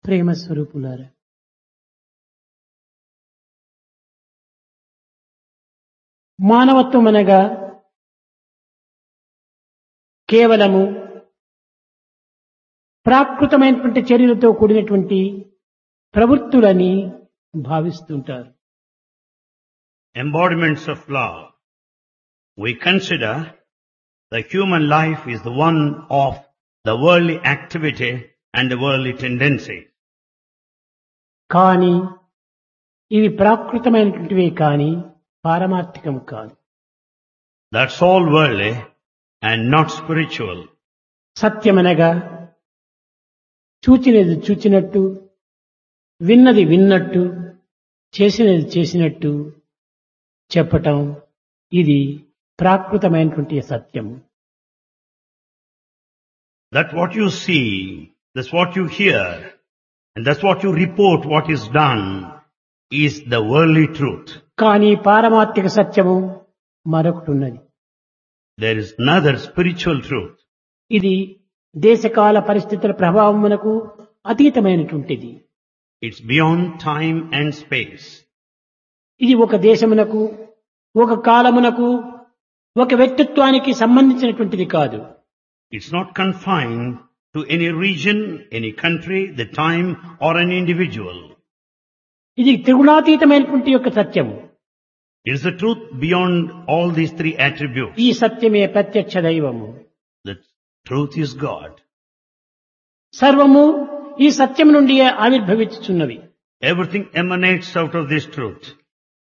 ప్రేమ స్వరూపులారా మానవత్వం అనగా కేవలము ప్రాకృతమైనటువంటి చర్యలతో కూడినటువంటి ప్రవృత్తులని భావిస్తుంటారు embodiments of love. We consider the human life is the one of the worldly activity and the worldly tendency. కానీ ఇవి ప్రాకృతమైనటువంటివే కానీ పారమార్థికం కాదు That's all worldly and not spiritual. సత్యమనగా చూచినది చూచినట్టు విన్నది విన్నట్టు చేసినది చేసినట్టు చెప్పటం ఇది ప్రాకృతమైనటువంటి సత్యం That what you see, that's what you hear, and that's what you report what is done is the worldly truth. కానీ పారమార్థిక సత్యము మరొకటి ఉన్నది There is another spiritual truth. ఇది దేశకాల పరిస్థితుల ప్రభావమునకు అతీతమైనటువంటిది It's beyond time and space. ఇది ఒక దేశమునకు ఒక కాలమునకు ఒక వ్యక్తిత్వానికి సంబంధించినటువంటిది కాదు It's not confined to any region, any country, the time, or an individual. ఇది త్రిగుణాతీతమైనటువంటి యొక్క సత్యము It is the truth beyond all these three attributes. ఈ సత్యమే ప్రత్యక్ష దైవము The truth is God. సర్వము ఈ సత్యం నుండి ఆవిర్భవించుచున్నవి Everything emanates out of this truth.